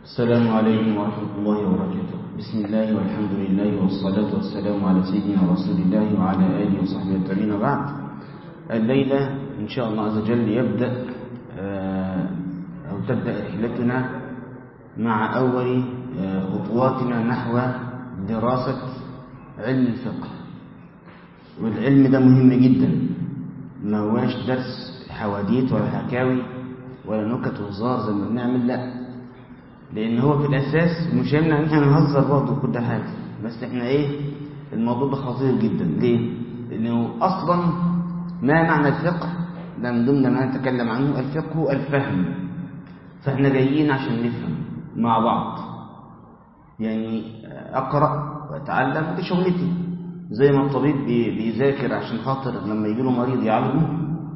السلام عليكم ورحمة الله وبركاته بسم الله والحمد لله والصلاة والسلام على سيدنا رسول الله وعلى آله وصحبه التابعين وبعد الليلة إن شاء الله عز وجل يبدأ أو تبدأ رحلتنا مع أول خطواتنا نحو دراسة علم الفقه والعلم ده مهم جدا ما هواش درس حواديت ولا حكاوي ولا نكت وهزار زي ما بنعمل لا لان هو في الاساس مش هيمنع ان احنا نهزر برضه كل حاجه بس احنا ايه الموضوع ده خطير جدا ليه لانه اصلا ما معنى الفقه ده من ضمن ما نتكلم عنه الفقه الفهم فاحنا جايين عشان نفهم مع بعض يعني اقرا واتعلم دي شغلتي زي ما الطبيب بيذاكر عشان خاطر لما يجي له مريض يعالجه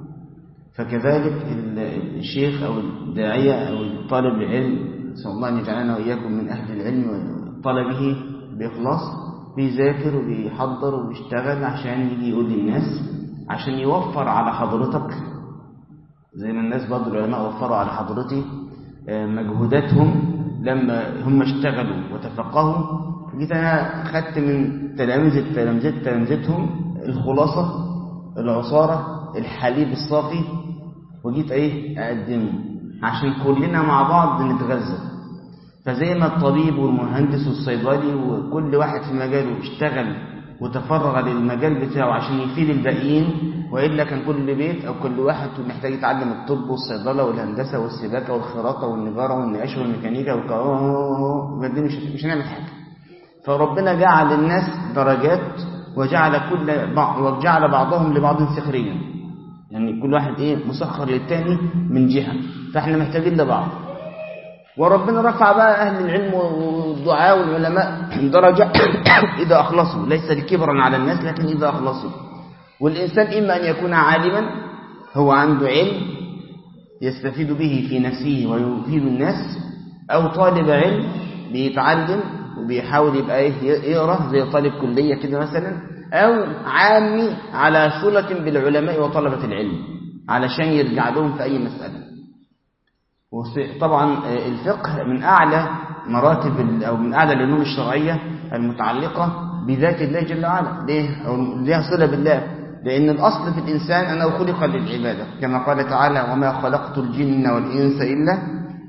فكذلك الشيخ او الداعيه او طالب العلم نسال الله ان يجعلنا واياكم من اهل العلم وطلبه باخلاص بيذاكر وبيحضر وبيشتغل عشان يجي يقول للناس عشان يوفر على حضرتك زي ما الناس برضه العلماء وفروا على حضرتي مجهوداتهم لما هم اشتغلوا وتفقهوا جيت انا خدت من تلامذه تلامذه تلامذتهم الخلاصه العصاره الحليب الصافي وجيت ايه اقدمه عشان كلنا مع بعض نتغذى فزي ما الطبيب والمهندس والصيدلي وكل واحد في مجاله اشتغل وتفرغ للمجال بتاعه عشان يفيد الباقيين والا كان كل بيت او كل واحد محتاج يتعلم الطب والصيدله والهندسه والسباكه والخراطه والنجاره والنقاش والميكانيكا والكهرباء دي مش مش هنعمل حاجه فربنا جعل الناس درجات وجعل كل بعض وجعل بعضهم لبعض سخريا يعني كل واحد ايه مسخر للتاني من جهه فاحنا محتاجين لبعض وربنا رفع بقى اهل العلم والدعاء والعلماء درجه اذا اخلصوا ليس لكبرا على الناس لكن اذا اخلصوا والانسان اما ان يكون عالما هو عنده علم يستفيد به في نفسه ويفيد الناس او طالب علم بيتعلم وبيحاول يبقى ايه يقرا زي طالب كليه كده مثلا او عامي على صله بالعلماء وطلبه العلم علشان يرجع لهم في اي مساله طبعا الفقه من اعلى مراتب او من اعلى العلوم الشرعيه المتعلقه بذات الله جل وعلا ليه او ليها صله بالله لان الاصل في الانسان انه خلق للعباده كما قال تعالى وما خلقت الجن والانس الا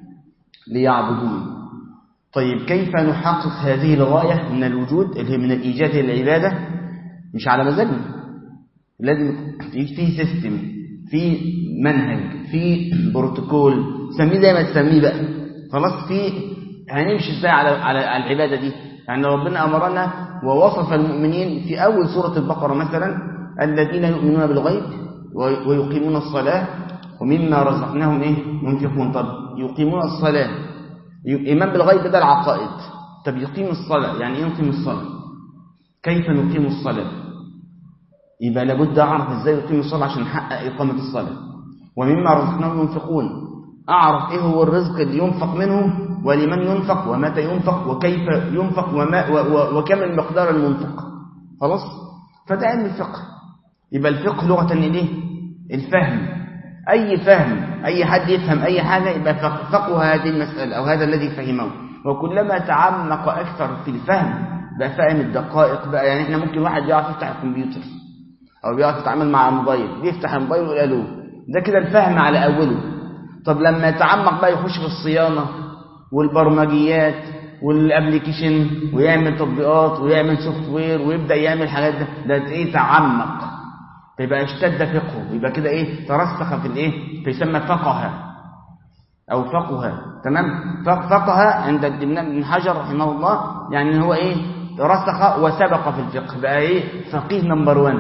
ليعبدون طيب كيف نحقق هذه الغاية من الوجود اللي هي من الإيجاد للعبادة مش على مزاجنا لازم في سيستم في منهج في بروتوكول سميه زي ما تسميه بقى خلاص في هنمشي ازاي على على العبادة دي يعني ربنا أمرنا ووصف المؤمنين في أول سورة البقرة مثلا الذين يؤمنون بالغيب ويقيمون الصلاة ومما رزقناهم ايه ينفقون طب يقيمون الصلاة إيمان بالغيب ده العقائد طب يقيم الصلاة يعني ايه يقيم الصلاة كيف نقيم الصلاة يبقى لابد أعرف إزاي يقيم الصلاة عشان نحقق إقامة الصلاة ومما رزقناهم ينفقون أعرف إيه هو الرزق اللي ينفق منه ولمن ينفق ومتى ينفق وكيف ينفق وما وكم المقدار المنفق خلاص فده علم الفقه يبقى الفقه لغة إيه الفهم أي فهم أي حد يفهم أي حاجة يبقى فقه هذه المسألة أو هذا الذي فهمه وكلما تعمق أكثر في الفهم بقى فاهم الدقائق بقى يعني احنا ممكن واحد يعرف يفتح الكمبيوتر أو بيعرف يتعامل مع الموبايل بيفتح الموبايل ويقول ألو ده كده الفهم على أوله طب لما يتعمق بقى يخش في الصيانة والبرمجيات والابلكيشن ويعمل تطبيقات ويعمل سوفت وير ويبدأ يعمل حاجات ده ده ايه تعمق فيبقى اشتد فقهه يبقى كده ايه ترسخ في الايه فيسمى فقه او فقه تمام فقه عند ابن حجر رحمه الله يعني هو ايه رسخ وسبق في الفقه بقى ايه فقيه نمبر 1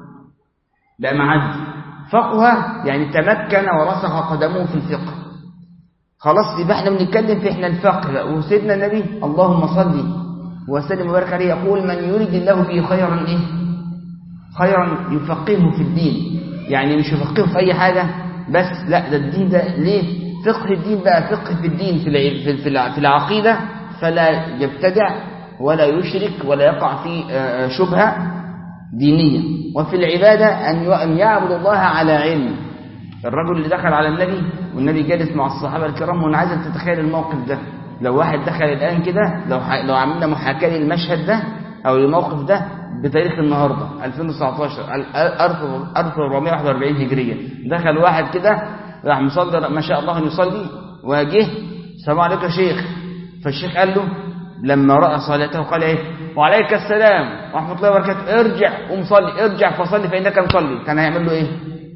بقى معدي فقه يعني تمكن ورسخ قدمه في الفقه خلاص يبقى احنا بنتكلم في احنا الفقه وسيدنا النبي اللهم صل وسلم وبارك عليه يقول من يريد الله به خيرا ايه خيرا يفقهه في الدين يعني مش يفقهه في أي حاجة بس لا ده الدين ده ليه فقه الدين بقى فقه في الدين في في العقيدة فلا يبتدع ولا يشرك ولا يقع في شبهة دينية وفي العبادة أن يعبد الله على علم الرجل اللي دخل على النبي والنبي جالس مع الصحابة الكرام وانا عايزك تتخيل الموقف ده لو واحد دخل الآن كده لو ح... لو عملنا محاكاة للمشهد ده أو الموقف ده بتاريخ النهاردة 2019 ال- 1441 هجرية دخل واحد كده راح مصلي ما شاء الله أن يصلي وجه السلام عليكم يا شيخ فالشيخ قال له لما رأى صلاته قال ايه وعليك السلام ورحمة الله وبركاته ارجع قوم صلي ارجع فصلي فإنك مصلي كان هيعمل له ايه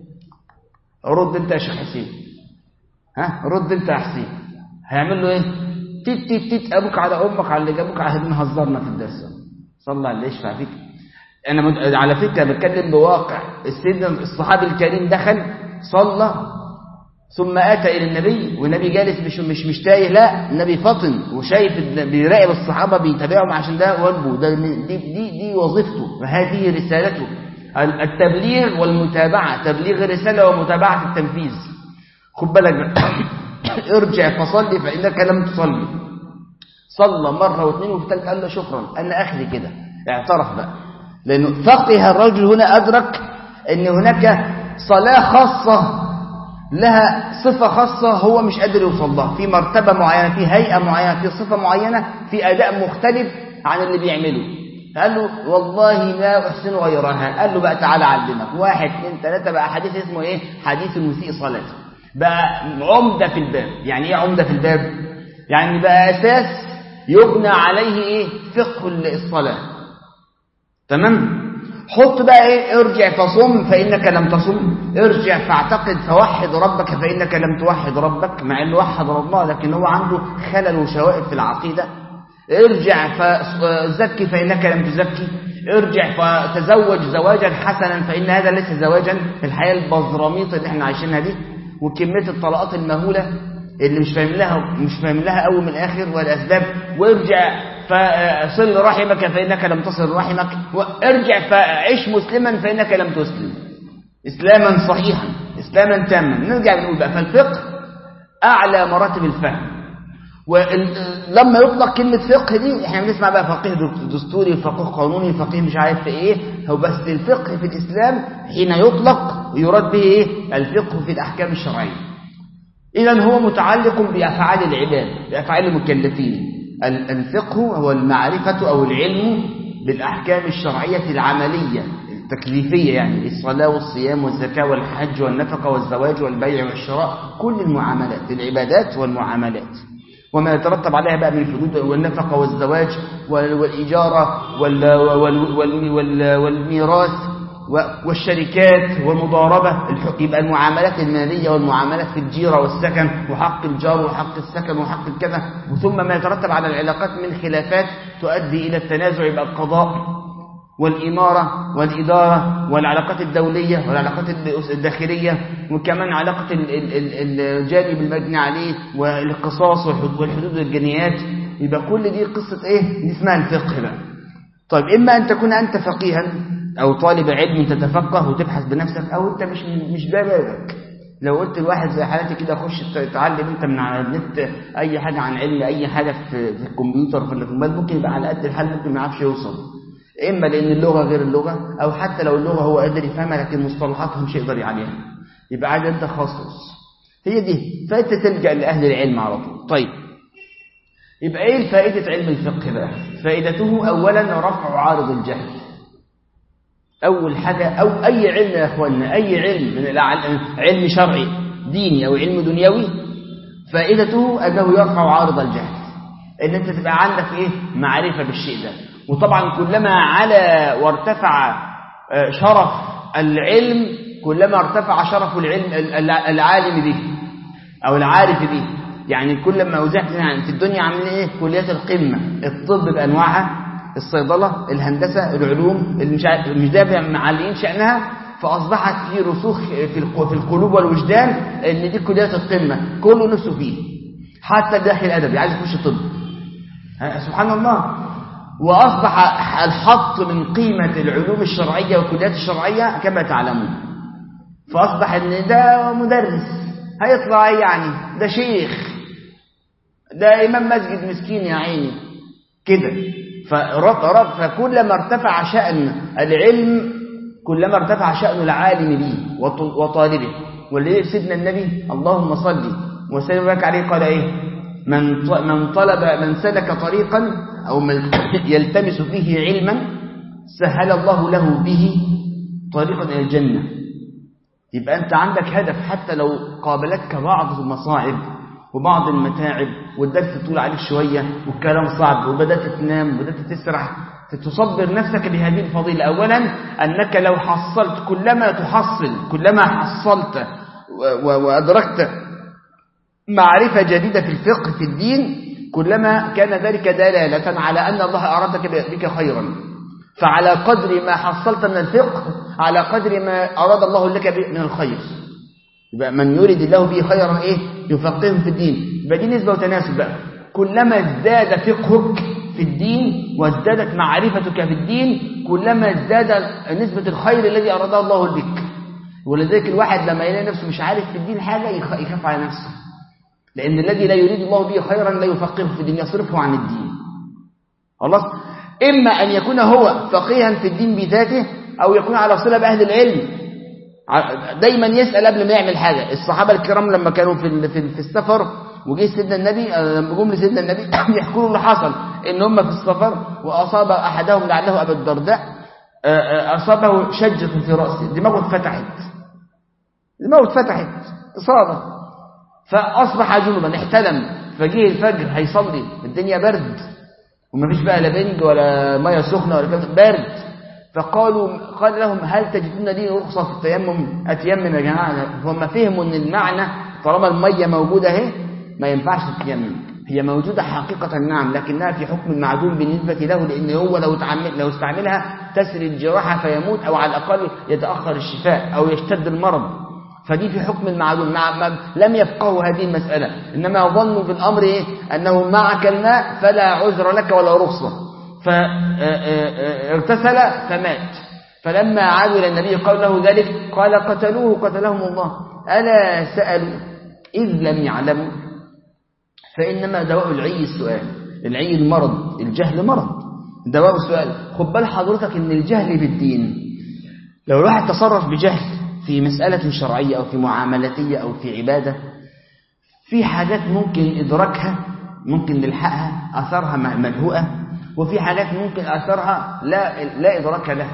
رد انت يا شيخ حسين ها رد انت يا حسين هيعمل له ايه تيت تيت تيت ابوك على امك على اللي جابوك على هزرنا في الدرس صلى على اللي يشفع فيك انا مد... على فكره بتكلم بواقع السيدنا الصحابي الكريم دخل صلى ثم اتى الى النبي والنبي جالس مش مش مش تايه لا النبي فطن وشايف ال- بيراقب الصحابه بيتابعهم عشان ده واجبه ده من- دي دي دي وظيفته وهذه رسالته ال- التبليغ والمتابعه تبليغ الرساله ومتابعه التنفيذ خد بالك بقى. ارجع فصلي فانك لم تصلي صلى مرة واثنين وفي الثالث قال له شكرا أنا أخذي كده اعترف بقى لأنه فقه الرجل هنا أدرك أن هناك صلاة خاصة لها صفة خاصة هو مش قادر يوصل لها في مرتبة معينة في هيئة معينة في صفة معينة في أداء مختلف عن اللي بيعمله قال له والله لا أحسن غيرها قال له بقى تعالى أعلمك واحد اثنين ثلاثة بقى حديث اسمه إيه حديث المسيء صلاته بقى عمدة في الباب يعني إيه عمدة في الباب يعني بقى أساس يبنى عليه ايه فقه الصلاة تمام حط بقى ايه ارجع فصم فإنك لم تصم ارجع فاعتقد فوحد ربك فإنك لم توحد ربك مع انه وحد الله لكن هو عنده خلل وشوائب في العقيدة ارجع فزكي فإنك لم تزكي ارجع فتزوج زواجا حسنا فإن هذا ليس زواجا في الحياة البزراميط اللي احنا عايشينها دي وكمية الطلاقات المهولة اللي مش فاهم لها مش فاهم لها قوي من الاخر والاسباب وارجع فصل رحمك فانك لم تصل رحمك وارجع فعش مسلما فانك لم تسلم اسلاما صحيحا اسلاما تاما نرجع نقول بقى فالفقه اعلى مراتب الفهم ولما يطلق كلمة فقه دي احنا بنسمع بقى فقيه دستوري فقيه قانوني فقيه مش عارف في ايه هو بس الفقه في الاسلام حين يطلق يراد به ايه الفقه في الاحكام الشرعيه إذا هو متعلق بأفعال العباد بأفعال المكلفين الفقه هو المعرفة أو العلم بالأحكام الشرعية العملية التكليفية يعني الصلاة والصيام والزكاة والحج والنفقة والزواج والبيع والشراء كل المعاملات العبادات والمعاملات وما يترتب عليها بقى من الحدود والنفقة والزواج والإجارة والميراث والشركات والمضاربة يبقى المعاملات المالية والمعاملات في الجيرة والسكن وحق الجار وحق السكن وحق الكذا ثم ما يترتب على العلاقات من خلافات تؤدي إلى التنازع يبقى القضاء والإمارة والإدارة والعلاقات الدولية والعلاقات الداخلية وكمان علاقة الجانب المبني عليه والقصاص والحدود والجنيات يبقى كل دي قصة إيه؟ دي اسمها الفقه بقى طيب إما أن تكون أنت فقيها أو طالب علم تتفقه وتبحث بنفسك أو أنت مش مش ده بابك لو قلت لواحد زي حالتي كده خش تتعلم أنت من على النت أي حاجة عن علم أي حاجة في, في الكمبيوتر في الموبايل ممكن يبقى على قد الحال ممكن ما يعرفش يوصل إما لأن اللغة غير اللغة أو حتى لو اللغة هو قادر يفهمها لكن مصطلحاتها مش يقدر عليها يبقى عايز أنت تخصص هي دي فأنت تلجأ لأهل العلم على طول طيب يبقى إيه فائدة علم الفقه بقى فائدته أولا رفع عارض الجهل أول حاجة أو أي علم يا أخوانا أي علم من علم شرعي ديني أو علم دنيوي فائدته أنه يرفع عارض الجهل إن أنت تبقى عندك إيه معرفة بالشيء ده وطبعا كلما على وارتفع شرف العلم كلما ارتفع شرف العلم العالم به أو العارف به يعني كل ما وزعت يعني في الدنيا عاملين ايه كليات القمة الطب بأنواعها الصيدلة الهندسة العلوم اللي مش مش ده معلقين شأنها فأصبحت في رسوخ في في القلوب والوجدان إن دي كليات القمة كله نفسه فيه حتى داخل الأدبي عايز يخش طب سبحان الله وأصبح الحط من قيمة العلوم الشرعية والكليات الشرعية كما تعلمون فأصبح إن ده مدرس هيطلع يعني ده شيخ ده إمام مسجد مسكين يا عيني كده فرب فكلما ارتفع شأن العلم كلما ارتفع شأن العالم به وطالبه واللي سيدنا النبي اللهم صل وسلم وبارك عليه قال ايه من من طلب من سلك طريقا أو من يلتمس فيه علما سهل الله له به طريقا إلى الجنة يبقى أنت عندك هدف حتى لو قابلتك بعض المصاعب وبعض المتاعب والدرس طول عليك شوية والكلام صعب وبدأت تنام وبدأت تسرح تصبر نفسك بهذه الفضيلة أولا أنك لو حصلت كلما تحصل كلما حصلت وأدركت معرفة جديدة في الفقه في الدين كلما كان ذلك دلالة على أن الله أرادك بك خيرا فعلى قدر ما حصلت من الفقه على قدر ما أراد الله لك من الخير يبقى من يريد الله به خيرا إيه يفقهه في الدين يبقى دي نسبة وتناسب بقى كلما ازداد فقهك في الدين وازدادت معرفتك في الدين كلما ازداد نسبة الخير الذي أراده الله بك ولذلك الواحد لما يلاقي نفسه مش عارف في الدين حاجة يخاف على نفسه لأن الذي لا يريد الله به خيرا لا يفقهه في الدين يصرفه عن الدين خلاص إما أن يكون هو فقيها في الدين بذاته أو يكون على صلة بأهل العلم دايما يسأل قبل ما يعمل حاجة الصحابة الكرام لما كانوا في في السفر وجه سيدنا النبي لما جم لسيدنا النبي يحكوا له اللي حصل ان هم في السفر واصاب احدهم لعله ابا الدرداء اصابه شجة في راسه دماغه اتفتحت دماغه اتفتحت اصابه فاصبح جنبا احتلم فجه الفجر هيصلي الدنيا برد ومفيش بقى لا بنج ولا ميه سخنه ولا كده برد فقالوا قال لهم هل تجدون لي رخصه في التيمم اتيمم يا جماعه فهم فهموا ان المعنى طالما الميه موجوده اهي ما ينفعش التيمم هي موجودة حقيقة نعم لكنها في حكم المعدوم بالنسبة له لأن هو لو تعمل لو استعملها تسري الجراحة فيموت أو على الأقل يتأخر الشفاء أو يشتد المرض فدي في حكم المعدوم مع لم يفقهوا هذه المسألة إنما ظنوا في الأمر إيه؟ أنه معك الماء فلا عذر لك ولا رخصة فاغتسل فمات فلما عادوا إلى النبي قال له ذلك قال قتلوه قتلهم الله ألا سألوا إذ لم يعلموا فإنما دواء العي السؤال العي المرض الجهل مرض دواء السؤال خد بال حضرتك ان الجهل بالدين لو الواحد تصرف بجهل في مسألة شرعية أو في معاملاتية أو في عبادة في حاجات ممكن إدراكها ممكن نلحقها أثرها ملهوءة وفي حاجات ممكن أثرها لا, لا إدراك لها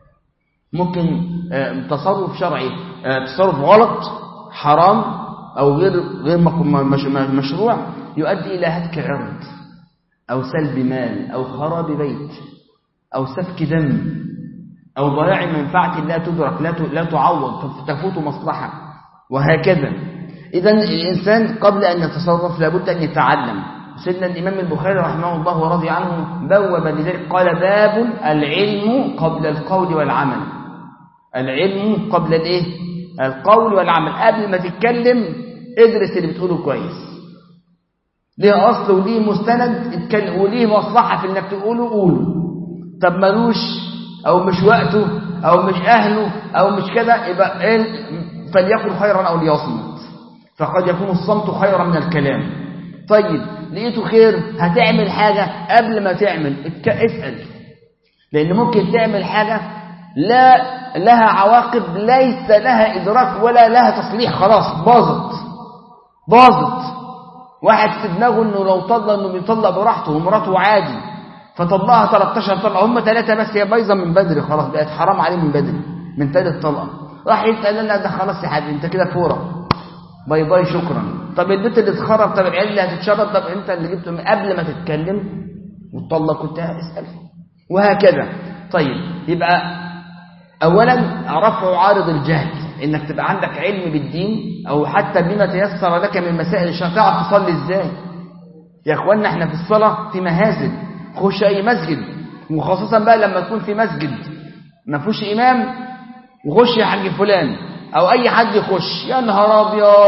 ممكن تصرف شرعي تصرف غلط حرام أو غير غير مشروع يؤدي إلى هتك عرض أو سلب مال أو خراب بيت أو سفك دم أو ضياع منفعة لا تدرك لا لا تعوض تفوت مصلحة وهكذا إذا الإنسان قبل أن يتصرف لابد أن يتعلم سيدنا الإمام البخاري رحمه الله ورضي عنه بوب لذلك قال باب العلم قبل القول والعمل العلم قبل الايه القول والعمل قبل ما تتكلم ادرس اللي بتقوله كويس ليه اصل وليه مستند اتكلم وليه مصلحه في انك تقوله قوله طب ملوش او مش وقته او مش اهله او مش كده يبقى ايه فليكن خيرا او ليصمت فقد يكون الصمت خيرا من الكلام طيب لقيته خير هتعمل حاجه قبل ما تعمل اسال لان ممكن تعمل حاجه لا لها عواقب ليس لها إدراك ولا لها تصليح خلاص باظت باظت واحد في دماغه انه لو طلق انه بيطلق براحته ومراته عادي فطلقها 13 طلقه هم ثلاثه بس هي بايظه من بدري خلاص بقت حرام عليه من بدري من ثالث طلقه راح يسال لا ده خلاص يا حبيبي انت كده فوره باي باي شكرا طب البيت اللي اتخرب طب العيال اللي هتتشرب طب انت اللي جبته قبل ما تتكلم وتطلق كنت اسال وهكذا طيب يبقى اولا رفع عارض الجهل انك تبقى عندك علم بالدين او حتى بما تيسر لك من مسائل الشرع تعرف تصلي ازاي يا اخوانا احنا في الصلاه في مهازل خش اي مسجد وخاصه بقى لما تكون في مسجد ما فيهوش امام وخش يا حاج فلان او اي حد يخش يا نهار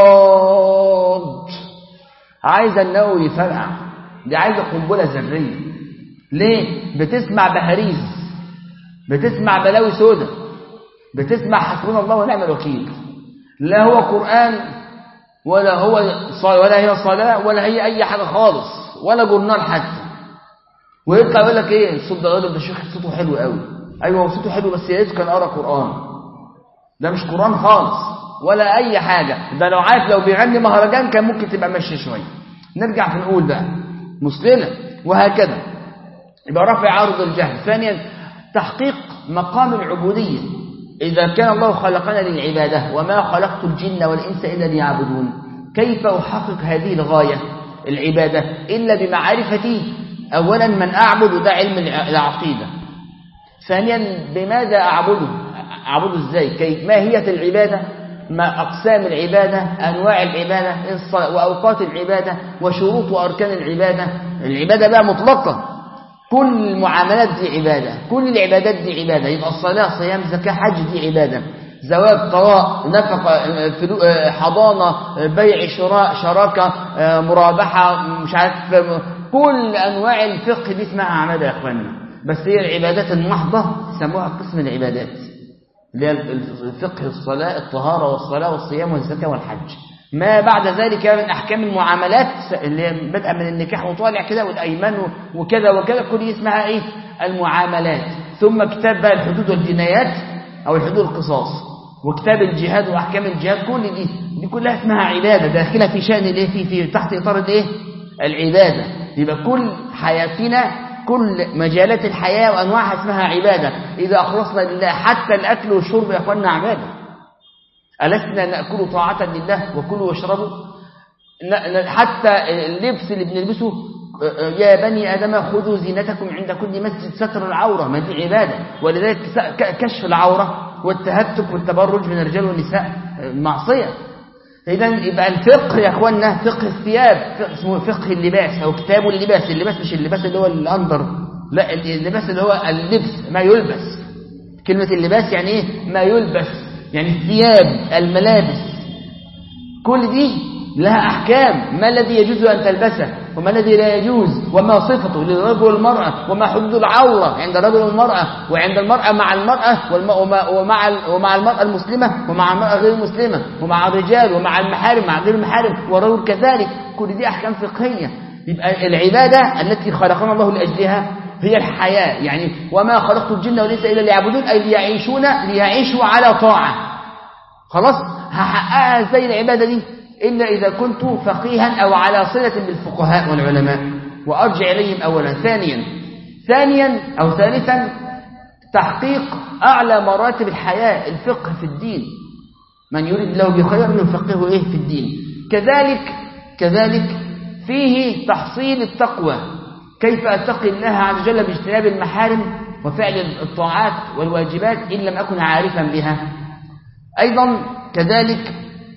ابيض عايزه النووي يفرقع دي عايزه قنبله ذريه ليه بتسمع بهاريز بتسمع بلاوي سودة بتسمع حسبنا الله ونعم الوكيل لا هو قرآن ولا هو ولا هي صلاة ولا هي أي حاجة خالص ولا جورنال حتى ويطلع يقول لك ايه الصوت ده يقول ده الشيخ صوته حلو قوي ايوه هو صوته حلو بس يا ريت كان قرا قرآن ده مش قرآن خالص ولا أي حاجة ده لو عارف لو بيغني مهرجان كان ممكن تبقى ماشي شوية نرجع في نقول بقى مسلمة وهكذا يبقى رفع عرض الجهل ثانيا تحقيق مقام العبودية إذا كان الله خلقنا للعبادة وما خلقت الجن والإنس إلا ليعبدون كيف أحقق هذه الغاية العبادة إلا بمعرفتي أولا من أعبد ده علم العقيدة ثانيا بماذا أعبده أعبده إزاي كيف ما هي العبادة ما أقسام العبادة أنواع العبادة وأوقات العبادة وشروط وأركان العبادة العبادة بقى مطلقة كل المعاملات دي عبادة كل العبادات دي عبادة يبقى الصلاة صيام زكاة حج دي عبادة زواج طلاق نفقة حضانة بيع شراء شراكة مرابحة مش عارف كل أنواع الفقه دي اسمها عبادة يا أخواننا بس هي العبادات المحضة سموها قسم العبادات اللي هي الفقه الصلاة الطهارة والصلاة والصيام والزكاة والحج ما بعد ذلك من أحكام المعاملات اللي هي بدءا من النكاح وطالع كده والأيمان وكذا وكذا كل اسمها إيه المعاملات ثم كتاب بقى الحدود والجنايات أو الحدود القصاص وكتاب الجهاد وأحكام الجهاد كل دي دي كلها اسمها عبادة داخلة في شأن الايه في, في تحت إطار الايه العبادة يبقى كل حياتنا كل مجالات الحياة وأنواعها اسمها عبادة إذا أخلصنا لله حتى الأكل والشرب يا أخواننا عبادة ألسنا نأكل طاعة لله وكلوا واشربوا حتى اللبس اللي بنلبسه يا بني آدم خذوا زينتكم عند كل مسجد ستر العورة ما دي عبادة ولذلك كشف العورة والتهتك والتبرج من الرجال والنساء معصية إذا يبقى الفقه يا أخوانا فقه الثياب فقه اسمه فقه اللباس أو كتاب اللباس اللباس مش اللباس اللي هو الأندر لا اللباس اللي هو اللبس ما يلبس كلمة اللباس يعني إيه ما يلبس يعني الثياب الملابس كل دي لها أحكام ما الذي يجوز أن تلبسه وما الذي لا يجوز وما صفته للرجل والمرأة وما حدود العورة عند الرجل والمرأة وعند المرأة مع المرأة ومع, ومع المرأة المسلمة ومع المرأة غير المسلمة ومع الرجال ومع المحارم مع غير المحارم والرجل كذلك كل دي أحكام فقهية يبقى العبادة التي خلقنا الله لأجلها هي الحياة يعني وما خلقت الجن والإنس إلا ليعبدون أي ليعيشون ليعيشوا على طاعة خلاص هحققها ازاي العبادة دي إلا إذا كنت فقيها أو على صلة بالفقهاء والعلماء وأرجع إليهم أولا ثانيا ثانيا أو ثالثا تحقيق أعلى مراتب الحياة الفقه في الدين من يريد له بخير يفقهه إيه في الدين كذلك كذلك فيه تحصيل التقوى كيف أتقي الله عز وجل باجتناب المحارم وفعل الطاعات والواجبات إن لم أكن عارفا بها أيضا كذلك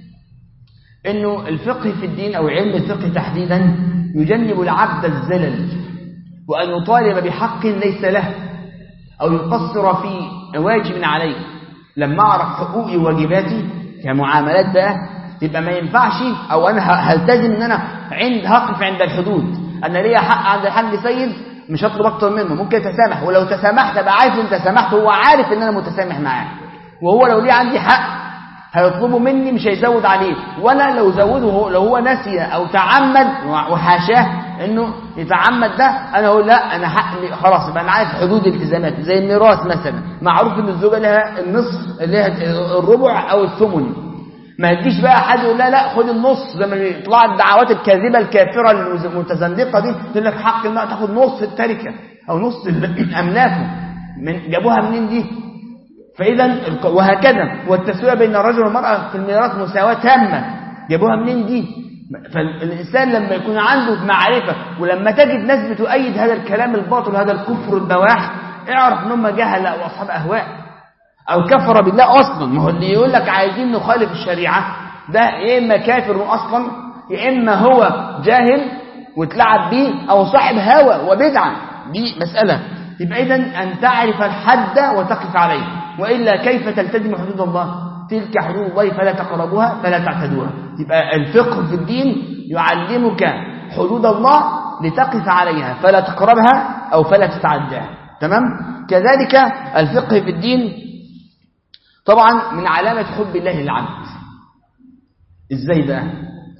أنه الفقه في الدين أو علم الفقه تحديدا يجنب العبد الزلل وأن يطالب بحق ليس له أو يقصر في واجب عليه لما أعرف حقوقي وواجباتي كمعاملات بقى يبقى ما ينفعش أو أنا هلتزم أن أنا عند هقف عند الحدود أنا ليا حق عند الحد سيد مش هطلب أكتر منه ممكن تسامح ولو تسامحت أبقى عارف أنت سامحت هو عارف أن أنا متسامح معاه وهو لو ليه عندي حق هيطلبه مني مش هيزود عليه ولا لو زوده لو هو نسي او تعمد وحاشاه انه يتعمد ده انا اقول لا انا حق خلاص يبقى انا عارف حدود الالتزامات زي الميراث مثلا معروف ان الزوجه لها النصف اللي هي الربع او الثمن ما يجيش بقى حد يقول لا لا خد النص زي ما يطلع الدعوات الكاذبه الكافره المتزندقه دي تقول لك حق المرأة تاخد نص التركه او نص املاكه من جابوها منين دي فإذا وهكذا والتسوية بين الرجل والمرأة في الميراث مساواة تامة جابوها منين دي فالإنسان لما يكون عنده معرفة ولما تجد ناس بتؤيد هذا الكلام الباطل هذا الكفر البواح اعرف ان هم جهل أو أصحاب أهواء أو كفر بالله أصلا ما هو اللي يقول لك عايزين نخالف الشريعة ده يا إما كافر أصلا يا إما هو جاهل وتلعب بيه أو صاحب هوى وبدعة دي مسألة يبقى إذن أن تعرف الحد وتقف عليه وإلا كيف تلتزم حدود الله تلك حدود الله فلا تقربوها فلا تعتدوها يبقى الفقه في الدين يعلمك حدود الله لتقف عليها فلا تقربها أو فلا تتعداها تمام كذلك الفقه في الدين طبعا من علامة حب الله للعبد ازاي بقى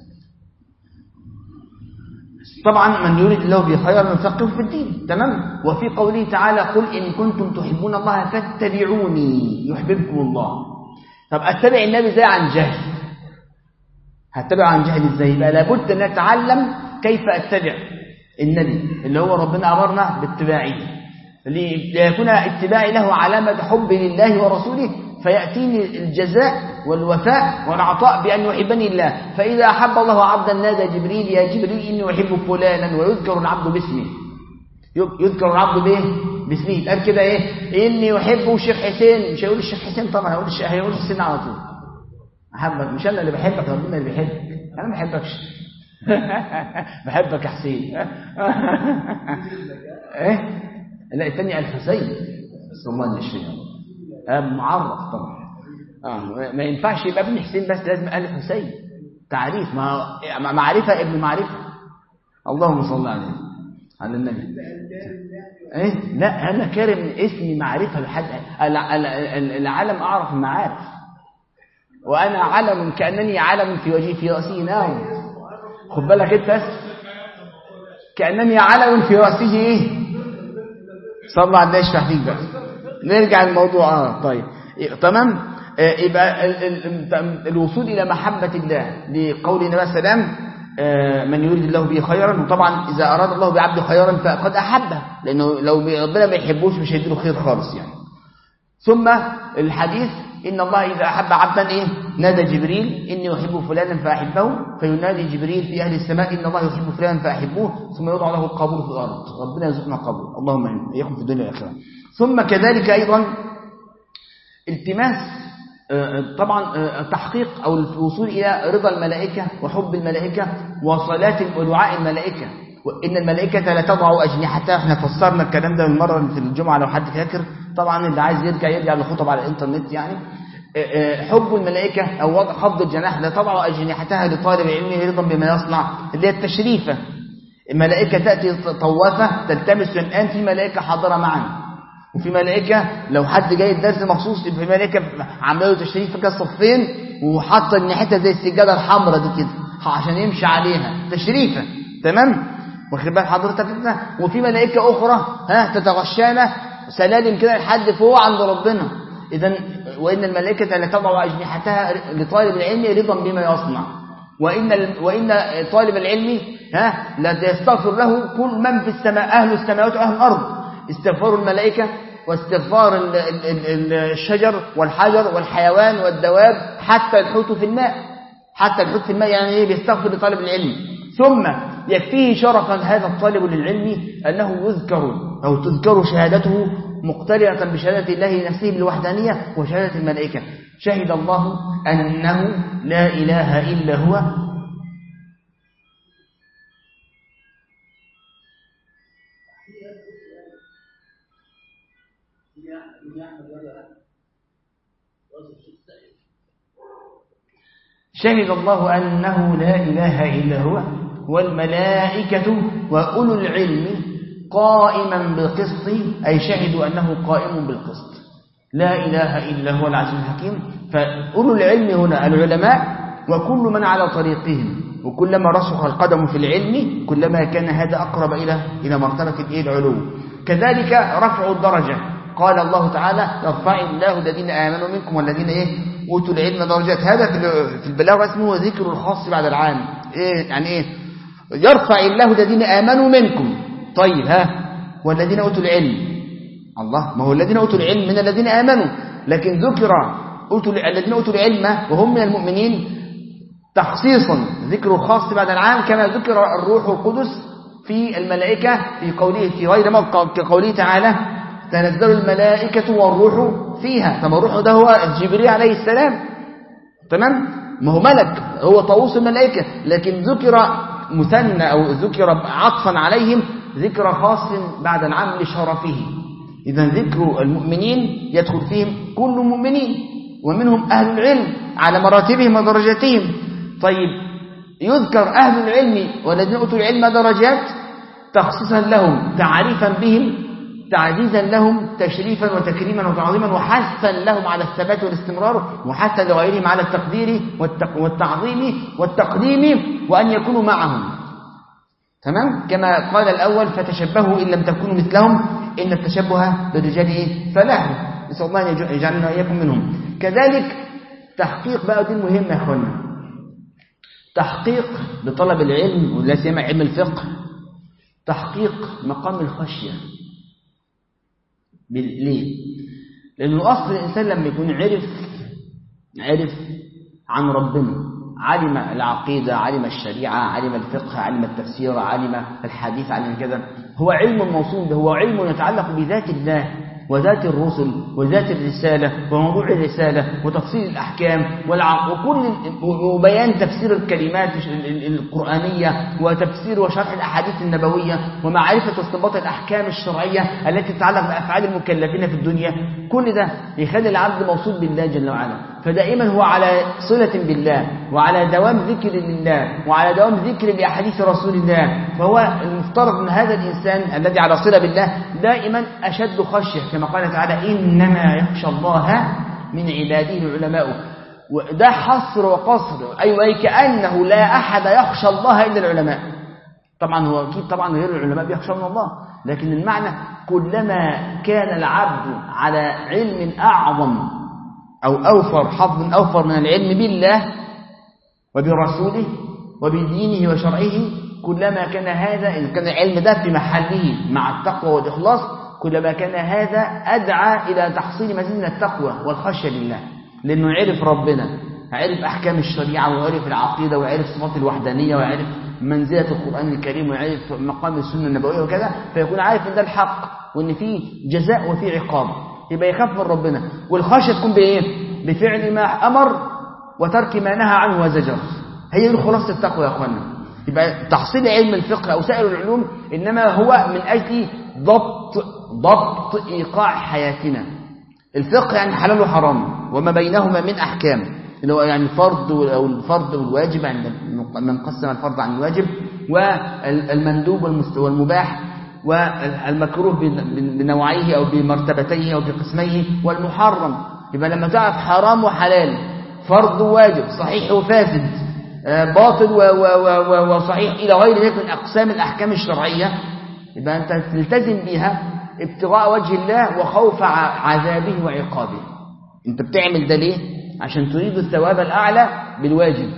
طبعا من يريد الله بخير يفقهه في الدين تمام وفي قوله تعالى قل إن كنتم تحبون الله فاتبعوني يحببكم الله طب أتبع النبي ازاي عن جهل هتبع عن جهل ازاي بقى لابد أن نتعلم كيف أتبع النبي اللي هو ربنا أمرنا باتباعه ليكون اتباعي له علامة حب لله ورسوله فيأتيني الجزاء والوفاء والعطاء بأن يحبني الله فإذا أحب الله عبدا نادى جبريل يا جبريل إني أحب فلانا ويذكر العبد باسمه يذكر العبد بايه باسمه قال كده ايه اني احبه الشيخ حسين مش هيقول الشيخ حسين طبعا هيقول الشيخ هيقول حسين على طول احبك مش انا اللي بحبك ربنا اللي بيحبك انا ما بحبكش بحبك يا حسين ايه لا الثاني الحسين بس الله يشفيه معرف طبعا آه ما ينفعش يبقى ابن حسين بس لازم ال حسين تعريف ما معرفه ابن معرفه اللهم صل عليه على النبي ايه لا انا كارم اسمي معرفه لحد العالم اعرف المعارف وانا علم كانني علم في وجهي في راسي ناوم خد بالك انت كانني علم في راسه ايه صلى على النبي يشفع فيك بقى نرجع للموضوع اه طيب تمام آه يبقى ال ال الوصول الى محبه الله لقول النبي صلى الله عليه وسلم آه من يريد الله به خيرا وطبعا اذا اراد الله بعبده خيرا فقد احبه لانه لو ربنا ما يحبوش مش هيديله خير خالص يعني ثم الحديث ان الله اذا احب عبدا ايه نادى جبريل اني احب فلانا فاحبه فينادي جبريل في اهل السماء ان الله يحب فلانا فاحبوه ثم يوضع له القبول في الارض ربنا يرزقنا القبول اللهم امين اياكم في الدنيا والاخره ثم كذلك ايضا التماس طبعا تحقيق او الوصول الى رضا الملائكه وحب الملائكه وصلاه ودعاء الملائكه وان الملائكه لا تضع اجنحتها احنا فسرنا الكلام ده من مره في الجمعه لو حد فاكر طبعا اللي عايز يرجع يرجع للخطب على الانترنت يعني حب الملائكه او وضع خفض الجناح لا تضع اجنحتها لطالب العلم رضا بما يصنع اللي هي التشريفه الملائكه تاتي طوافه تلتمس الان في ملائكه حاضره معنا وفي ملائكة لو حد جاي الدرس مخصوص في ملائكة عامله تشريف كده صفين وحاطه الناحية زي السجادة الحمراء دي كده عشان يمشي عليها تشريفة تمام واخد بال حضرتك انت وفي ملائكة أخرى ها تتغشانا سلالم كده لحد فوق عند ربنا إذا وإن الملائكة لا تضع أجنحتها لطالب العلم رضا بما يصنع وإن وإن طالب العلم ها لا يستغفر له كل من في السماء أهل السماوات وأهل الأرض استغفار الملائكة واستغفار الشجر والحجر والحيوان والدواب حتى الحوت في الماء حتى الحوت في الماء يعني ايه بيستغفر لطالب العلم ثم يكفيه شرفا هذا الطالب للعلم أنه يذكر أو تذكر شهادته مقترنة بشهادة الله نفسه بالوحدانية وشهادة الملائكة شهد الله أنه لا إله إلا هو شهد الله أنه لا إله إلا هو والملائكة وأولو العلم قائما بالقسط أي شهدوا أنه قائم بالقسط لا إله إلا هو العزيز الحكيم فأولو العلم هنا العلماء وكل من على طريقهم وكلما رسخ القدم في العلم كلما كان هذا أقرب إلى إلى مرتبة العلو كذلك رفع الدرجة قال الله تعالى يرفع الله الذين آمنوا منكم والذين إيه أوتوا العلم درجات هذا في البلاغة اسمه ذكر الخاص بعد العام إيه يعني إيه يرفع الله الذين آمنوا منكم طيب ها والذين أوتوا العلم الله ما هو الذين أوتوا العلم من الذين آمنوا لكن ذكر أوتوا الذين أوتوا العلم وهم من المؤمنين تخصيصا ذكر الخاص بعد العام كما ذكر الروح القدس في الملائكة في قوله في غير موقع كقوله تعالى تنزل الملائكة والروح فيها طب الروح ده هو جبريل عليه السلام تمام ما هو ملك هو طاووس الملائكة لكن ذكر مثنى أو ذكر عطفا عليهم ذكر خاص بعد العام لشرفه إذا ذكر المؤمنين يدخل فيهم كل مؤمنين ومنهم أهل العلم على مراتبهم ودرجاتهم طيب يذكر أهل العلم والذين أوتوا العلم درجات تخصيصا لهم تعريفا بهم تعزيزا لهم تشريفا وتكريما وتعظيما وحثا لهم على الثبات والاستمرار وحثا لغيرهم على التقدير والتعظيم والتقديم وأن يكونوا معهم تمام كما قال الأول فتشبهوا إن لم تكونوا مثلهم إن التشبه بالرجال إيه؟ فلاح نسأل الله أن يجعلنا وإياكم منهم كذلك تحقيق بقى دي المهمة يا أخوانا تحقيق لطلب العلم ولا سيما علم الفقه تحقيق مقام الخشية ليه؟ لأنه أصل الإنسان لما يكون عرف عرف عن ربنا علم العقيدة علم الشريعة علم الفقه علم التفسير علم الحديث علم كذا هو علم موصول هو علم يتعلق بذات الله وذات الرسل وذات الرسالة وموضوع الرسالة وتفصيل الأحكام وكل وبيان تفسير الكلمات القرآنية وتفسير وشرح الأحاديث النبوية ومعرفة واستنباط الأحكام الشرعية التي تتعلق بأفعال المكلفين في الدنيا كل ده يخلي العبد موصول بالله جل وعلا فدائما هو على صلة بالله وعلى دوام ذكر لله وعلى دوام ذكر لأحاديث رسول الله فهو المفترض أن هذا الإنسان الذي على صلة بالله دائما أشد خشية كما قال تعالى إنما يخشى الله من عباده العلماء وده حصر وقصر أيوة أي كأنه لا أحد يخشى الله إلا العلماء طبعا هو أكيد طبعا غير العلماء بيخشون الله لكن المعنى كلما كان العبد على علم أعظم أو أوفر حظ أوفر من العلم بالله وبرسوله وبدينه وشرعه كلما كان هذا إن كان العلم ده في محله مع التقوى والإخلاص كلما كان هذا أدعى إلى تحصيل مزيد من التقوى والخشية لله لأنه عرف ربنا عرف أحكام الشريعة وعرف العقيدة وعرف صفات الوحدانية وعرف منزلة القرآن الكريم وعرف مقام السنة النبوية وكذا فيكون عارف إن ده الحق وإن فيه جزاء وفيه عقاب يبقى يخاف من ربنا والخشية تكون بإيه؟ بفعل ما أمر وترك ما نهى عنه وزجر هي دي خلاصة التقوى يا أخوانا يبقى تحصيل علم الفقه أو سائر العلوم إنما هو من أجل ضبط ضبط إيقاع حياتنا الفقه يعني حلال وحرام وما بينهما من أحكام اللي هو يعني الفرض أو الفرض والواجب عند من قسم الفرض عن الواجب والمندوب والمباح والمكروه بنوعيه أو بمرتبتيه أو بقسميه والمحرم يبقى لما تعرف حرام وحلال فرض وواجب صحيح وفاسد باطل وصحيح إلى غير ذلك من أقسام الأحكام الشرعية يبقى أنت تلتزم بها ابتغاء وجه الله وخوف عذابه وعقابه أنت بتعمل ده ليه؟ عشان تريد الثواب الأعلى بالواجب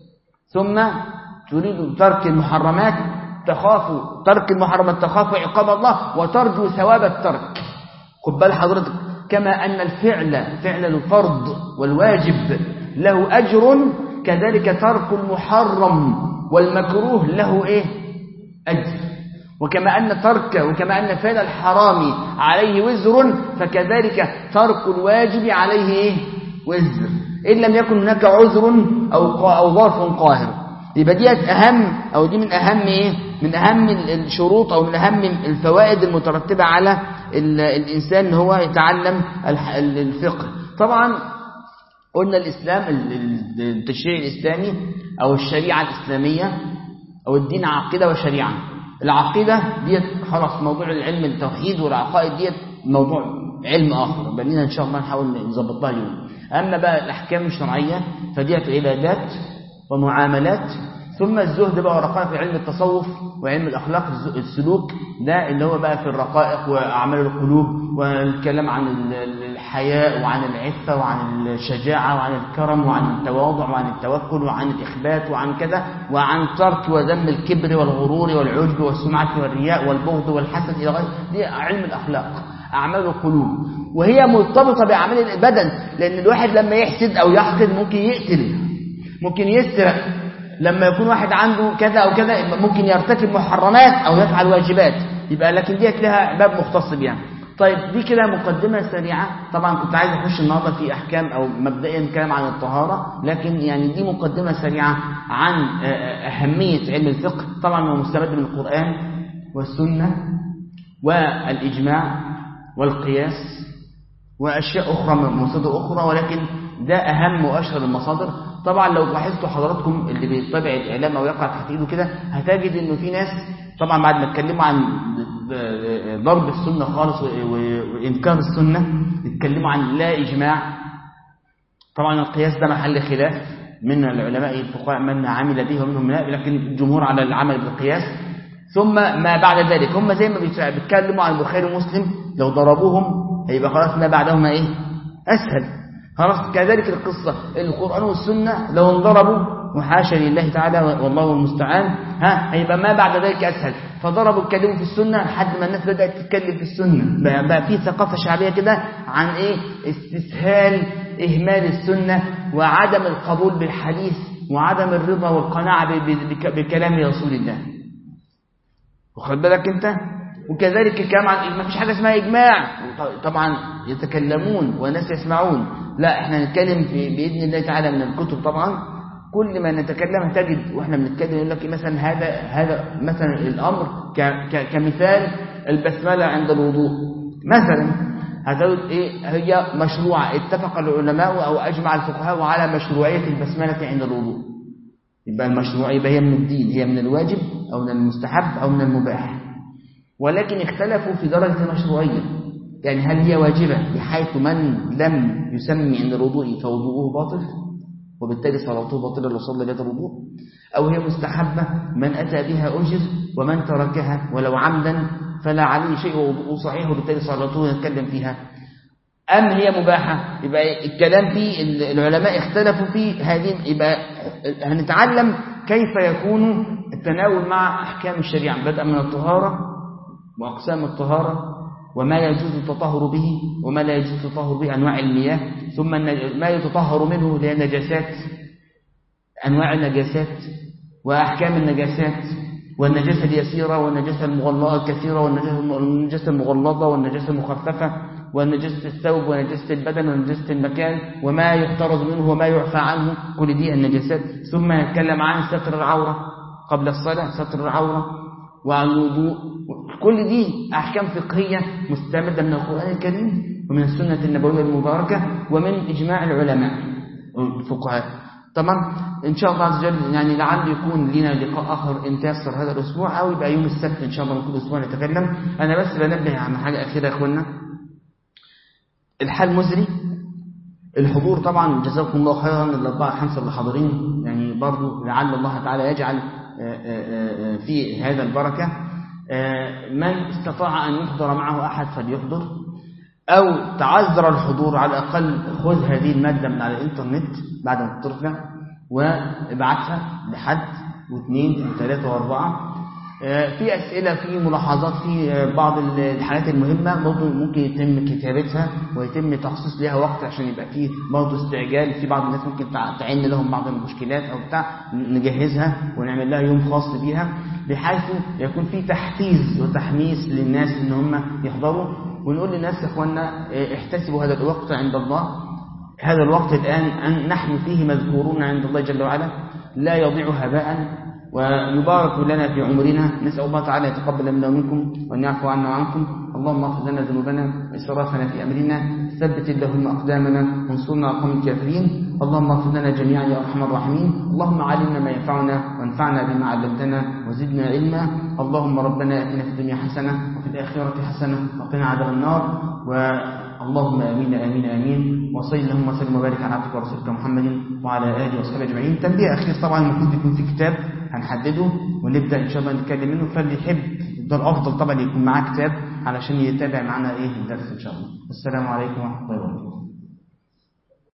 ثم تريد ترك المحرمات تخاف ترك المحرمات تخاف عقاب الله وترجو ثواب الترك خد بال حضرتك كما أن الفعل فعل الفرض والواجب له أجر كذلك ترك المحرم والمكروه له إيه أجر وكما أن ترك وكما أن فعل الحرام عليه وزر فكذلك ترك الواجب عليه إيه وزر إن لم يكن هناك عذر أو أو ظرف قاهر يبقى دي أهم أو دي من أهم إيه من أهم الشروط أو من أهم الفوائد المترتبة على الإنسان ان هو يتعلم الفقه طبعا قلنا الإسلام التشريع الإسلامي أو الشريعة الإسلامية أو الدين عقيدة وشريعة العقيدة ديت خلاص موضوع العلم التوحيد والعقائد ديت موضوع علم آخر بلينا إن شاء الله نحاول نظبطها اليوم أما بقى الأحكام الشرعية فديت عبادات ومعاملات ثم الزهد بقى ورقائق في علم التصوف وعلم الأخلاق السلوك ده اللي هو بقى في الرقائق وأعمال القلوب والكلام عن الحياء وعن العفة وعن الشجاعة وعن الكرم وعن التواضع وعن التوكل وعن الإخبات وعن كذا وعن ترك وذم الكبر والغرور والعجب والسمعة والرياء والبغض والحسد إلى غير دي علم الأخلاق أعمال القلوب وهي مرتبطة بأعمال البدن لأن الواحد لما يحسد أو يحقد ممكن يقتل ممكن يسرق لما يكون واحد عنده كذا أو كذا ممكن يرتكب محرمات أو يفعل واجبات يبقى لكن ديت لها باب مختص بيها طيب دي كده مقدمة سريعة طبعا كنت عايز أخش النهاردة في أحكام أو مبدئيا كلام عن الطهارة لكن يعني دي مقدمة سريعة عن أهمية علم الفقه طبعا هو مستمد من القرآن والسنة والإجماع والقياس وأشياء أخرى من مصادر أخرى ولكن ده أهم وأشهر المصادر طبعا لو لاحظتوا حضراتكم اللي بيتابع الإعلام أو يقع تحت إيده كده هتجد إنه في ناس طبعا بعد ما اتكلموا عن ضرب السنة خالص وإنكار السنة اتكلموا عن لا إجماع طبعا القياس ده محل خلاف من العلماء الفقهاء من عمل به ومنهم لا لكن الجمهور على العمل بالقياس ثم ما بعد ذلك هم زي ما بيتكلموا عن البخاري ومسلم لو ضربوهم هيبقى خلاص ما بعدهما ايه اسهل خلاص كذلك القصة القرآن والسنة لو انضربوا وحاشا لله تعالى والله المستعان ها هيبقى ما بعد ذلك أسهل فضربوا الكلام في السنة لحد ما الناس بدأت تتكلم في السنة بقى, بقى في ثقافة شعبية كده عن إيه استسهال إهمال السنة وعدم القبول بالحديث وعدم الرضا والقناعة بكلام رسول الله وخد بالك انت وكذلك الكلام عن ما فيش حاجة اسمها إجماع طبعا يتكلمون والناس يسمعون لا احنا نتكلم في بإذن الله تعالى من الكتب طبعا كل ما نتكلم تجد واحنا بنتكلم يقول لك مثلا هذا هذا مثلا الأمر كمثال البسملة عند الوضوء مثلا هتقول ايه هي مشروعة اتفق العلماء او اجمع الفقهاء على مشروعية البسملة عند الوضوء يبقى المشروع يبقى هي من الدين هي من الواجب او من المستحب او من المباح ولكن اختلفوا في درجة المشروعية يعني هل هي واجبة بحيث من لم يسمي عند الوضوء فوضوءه باطل وبالتالي صلاته باطلة لو صلى بهذا الوضوء أو هي مستحبة من أتى بها أجر ومن تركها ولو عمدا فلا عليه شيء ووضوءه صحيح وبالتالي صلاته نتكلم فيها أم هي مباحة يبقى الكلام في العلماء اختلفوا في هذه يبقى هنتعلم كيف يكون التناول مع أحكام الشريعة بدءا من الطهارة وأقسام الطهارة وما يجوز التطهر به وما لا يجوز التطهر به أنواع المياه ثم ما يتطهر منه اللي هي النجاسات أنواع النجاسات وأحكام النجاسات والنجاسة اليسيرة والنجاسة المغلظة الكثيرة والنجاسة المغلظة والنجاسة المخففة ونجاسة الثوب ونجاسة البدن ونجاسة المكان وما يحترز منه وما يعفى عنه كل دي النجاسات ثم يتكلم عن ستر العورة قبل الصلاة ستر العورة وعن الوضوء كل دي أحكام فقهية مستمدة من القرآن الكريم ومن السنة النبوية المباركة ومن إجماع العلماء الفقهاء طبعا إن شاء الله عز وجل يعني لعل يكون لنا لقاء آخر إن تيسر هذا الأسبوع أو يبقى يوم السبت إن شاء الله من كل أسبوع نتكلم أنا بس بنبه عن حاجة أخيرة يا أخوانا الحال مزري الحضور طبعا جزاكم الله خيرا الأربعة خمسة اللي حاضرين يعني برضو لعل الله تعالى يجعل في هذا البركة من استطاع أن يحضر معه أحد فليحضر أو تعذر الحضور على الأقل خذ هذه المادة من على الإنترنت بعد ما ترفع وابعتها لحد واثنين وثلاثة وأربعة في أسئلة في ملاحظات في بعض الحالات المهمة برضه ممكن يتم كتابتها ويتم تخصيص لها وقت عشان يبقى فيه برضه استعجال في بعض الناس ممكن تعين لهم بعض المشكلات أو بتاع نجهزها ونعمل لها يوم خاص بيها بحيث يكون في تحفيز وتحميس للناس ان هم يحضروا ونقول للناس يا اخوانا احتسبوا هذا الوقت عند الله هذا الوقت الآن أن نحن فيه مذكورون عند الله جل وعلا لا يضيع هباء ويبارك لنا في عمرنا نسأل الله تعالى يتقبل منا ومنكم وأن يعفو عنا وعنكم اللهم اغفر لنا ذنوبنا وإسرافنا في أمرنا ثبت اللهم أقدامنا وانصرنا على القوم الكافرين اللهم اغفر لنا جميعا يا أرحم الراحمين اللهم علمنا ما ينفعنا وانفعنا بما علمتنا وزدنا علما اللهم ربنا آتنا في الدنيا حسنة وفي الآخرة حسنة وقنا عذاب النار اللهم امين امين امين وصلي اللهم وسلم وبارك على عبدك ورسولك محمد وعلى اله وصحبه اجمعين تنبيه اخير طبعا المفروض يكون في كتاب هنحدده ونبدا ان شاء الله نتكلم منه فاللي يحب ده الافضل طبعا يكون معاه كتاب علشان يتابع معنا ايه الدرس ان شاء الله السلام عليكم ورحمه الله وبركاته